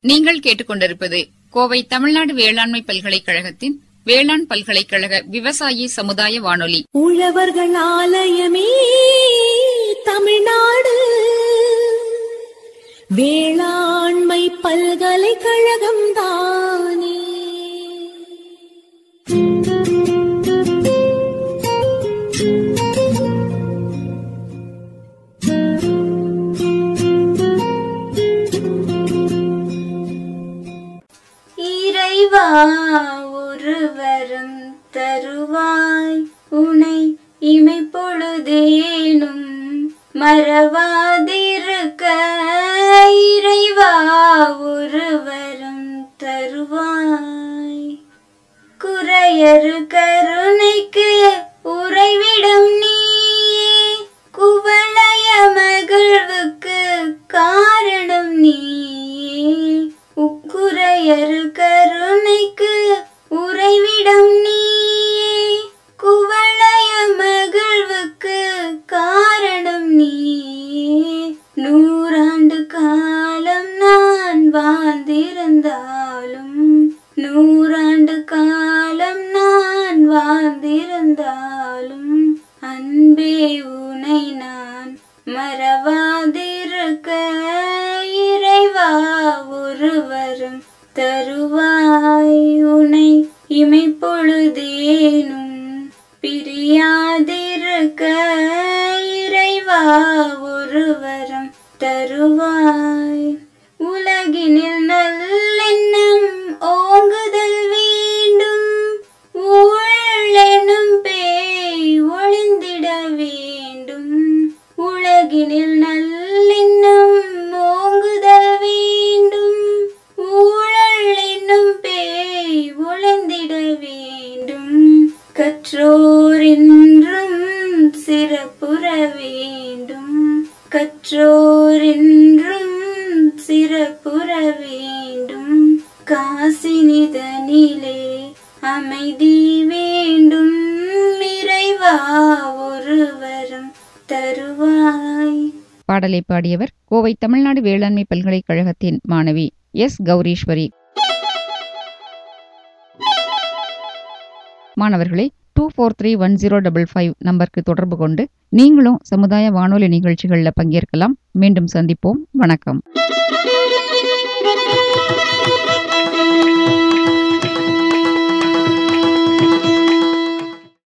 நீங்கள் கேட்டுக்கொண்டிருப்பது கோவை தமிழ்நாடு வேளாண்மை பல்கலைக்கழகத்தின் வேளாண் பல்கலைக்கழக விவசாயி சமுதாய வானொலி உழவர்கள் ஆலயமே தமிழ்நாடு வேளாண்மை பல்கலைக்கழகம் தானே இறைவா ஒருவரும் தருவாய் உனை இமை பொழுதேனும் மறவாதிருக்க இறைவா ஒருவரும் தருவாய் குறையறு கருணைக்கு உறைவிடும் நீயே குவளைய மகிழ்வுக்கு காரணம் நீயே உக்குறையறு கருணைக்கு உறைவிடம் நீயே குவளைய மகிழ்வுக்கு காரணம் நீயே நூறாண்டு காலம் நான் வாழ்ந்திருந்தாலும் நூறாண்டு காலம் நான் வாழ்ந்திருந்தாலும் அன்பே உனை நான் மறவாதிருக்க இறைவா ஒருவரும் தருவாய் உனை இமை பொழுதேனும் பிரியாதிருக்க இறைவா ஒருவரும் தருவாய் உலகினில் நல்லெண்ணம் ஓங்குதல் வேண்டும் ஊழெனும் பேய் ஒளிந்திட வேண்டும் உலகினில் நல்லெண்ணம் ஓங்குதல் வேண்டும் ஊழல் என்னும் பேய் ஒளிந்திட வேண்டும் கற்றோர் என்றும் சிறப்புற வேண்டும் கற்றோர் என்றும் சிறப்புற வேண்டும் காசினிதனிலே அமைதி வேண்டும் இறைவா ஒருவரும் தருவாய் பாடலை பாடியவர் கோவை தமிழ்நாடு வேளாண்மை பல்கலைக்கழகத்தின் மாணவி எஸ் கௌரீஸ்வரி மாணவர்களே two four three one zero double five நம்பருக்கு தொடர்பு கொண்டு நீங்களும் சமுதாய வானொலி நிகழ்ச்சிகளில் பங்கேற்கலாம் மீண்டும் சந்திப்போம் வணக்கம்